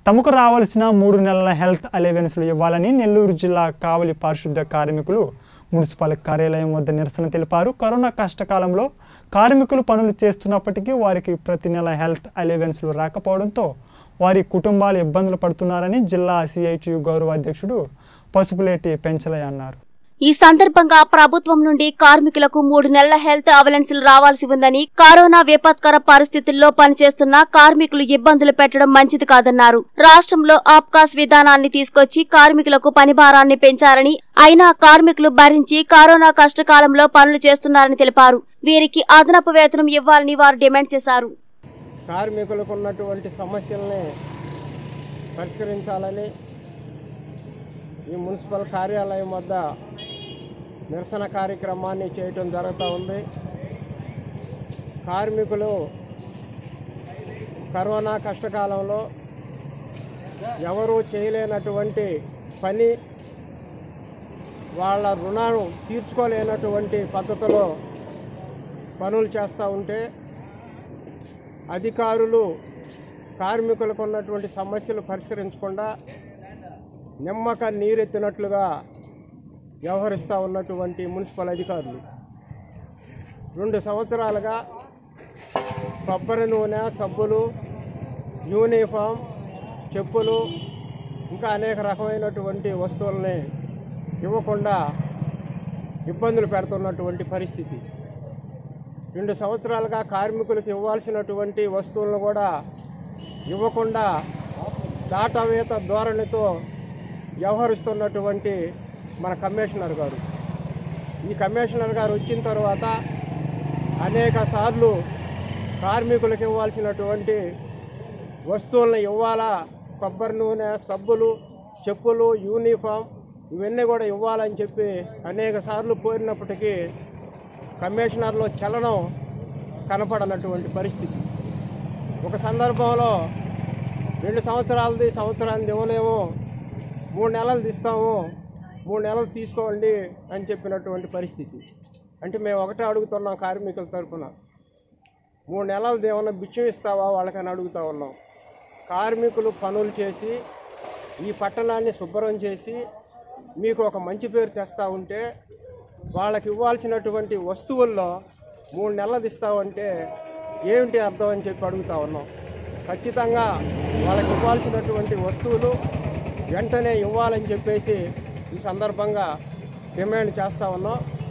తమకు రావాల్సిన మూడు నెలల హెల్త్ అలవెన్స్లు ఇవ్వాలని నెల్లూరు జిల్లా కావలి పారిశుద్ధ కార్మికులు మున్సిపల్ కార్యాలయం వద్ద నిరసన తెలిపారు కరోనా కష్టకాలంలో కార్మికులు పనులు చేస్తున్నప్పటికీ వారికి ప్రతి నెల హెల్త్ అలవెన్స్లు రాకపోవడంతో వారి కుటుంబాలు ఇబ్బందులు పడుతున్నారని జిల్లా సిఐటియు గౌరవ అధ్యక్షుడు పసుపులేటి పెంచలయ్య అన్నారు ఈ సందర్భంగా ప్రభుత్వం నుండి కార్మికులకు మూడు నెలల హెల్త్ అవలెన్సులు రావాల్సి ఉందని కరోనా విపత్కర పరిస్థితుల్లో పనిచేస్తున్న కార్మికులు ఇబ్బందులు పెట్టడం మంచిది కాదన్నారు రాష్ట్రంలో ఆప్కాస్ విధానాన్ని తీసుకొచ్చి కార్మికులకు పని భారాన్ని పెంచారని అయినా కార్మికులు భరించి కరోనా కష్టకాలంలో పనులు చేస్తున్నారని తెలిపారు వీరికి అదనపు వేతనం ఇవ్వాలని వారు డిమాండ్ చేశారు కార్మికులకు ఉన్నటువంటి సమస్యల్ని పరిష్కరించాలని ఈ మున్సిపల్ కార్యాలయం వద్ద నిరసన కార్యక్రమాన్ని చేయటం జరుగుతూ ఉంది కార్మికులు కరోనా కష్టకాలంలో ఎవరూ చేయలేనటువంటి పని వాళ్ళ రుణాలు తీర్చుకోలేనటువంటి పద్ధతిలో పనులు చేస్తూ ఉంటే అధికారులు కార్మికులకు ఉన్నటువంటి సమస్యలు పరిష్కరించకుండా నిమ్మక నీరెత్తినట్లుగా వ్యవహరిస్తూ ఉన్నటువంటి మున్సిపల్ అధికారులు రెండు సంవత్సరాలుగా కొబ్బరి నూనె సబ్బులు యూనిఫామ్ చెప్పులు ఇంకా అనేక రకమైనటువంటి వస్తువుల్ని ఇవ్వకుండా ఇబ్బందులు పెడుతున్నటువంటి పరిస్థితి రెండు సంవత్సరాలుగా కార్మికులకు ఇవ్వాల్సినటువంటి వస్తువులను కూడా ఇవ్వకుండా దాటవేత ధోరణితో వ్యవహరిస్తున్నటువంటి మన కమిషనర్ గారు ఈ కమిషనర్ గారు వచ్చిన తర్వాత అనేక సార్లు కార్మికులకు ఇవ్వాల్సినటువంటి వస్తువులను ఇవ్వాలా కొబ్బరి నూనె సబ్బులు చెప్పులు యూనిఫామ్ ఇవన్నీ కూడా ఇవ్వాలని చెప్పి అనేక సార్లు కోరినప్పటికీ కమిషనర్లో చలనం కనపడనటువంటి పరిస్థితి ఒక సందర్భంలో రెండు సంవత్సరాలది సంవత్సరాన్ని ఇవ్వలేము మూడు నెలలు ఇస్తాము మూడు నెలలు తీసుకోండి అని చెప్పినటువంటి పరిస్థితి అంటే మేము ఒకటే అడుగుతున్నాం కార్మికుల తరఫున మూడు నెలలది ఏమన్నా బిచ్చం ఇస్తావా వాళ్ళకని అడుగుతా ఉన్నాం కార్మికులు పనులు చేసి ఈ పట్టణాన్ని శుభ్రం చేసి మీకు ఒక మంచి పేరు తెస్తా ఉంటే వాళ్ళకి ఇవ్వాల్సినటువంటి వస్తువుల్లో మూడు నెలలు ఇస్తామంటే ఏమిటి అర్థం అని చెప్పి అడుగుతా ఉన్నాం ఖచ్చితంగా వాళ్ళకి ఇవ్వాల్సినటువంటి వస్తువులు వెంటనే ఇవ్వాలని చెప్పేసి ఈ సందర్భంగా డిమాండ్ చేస్తూ ఉన్నాం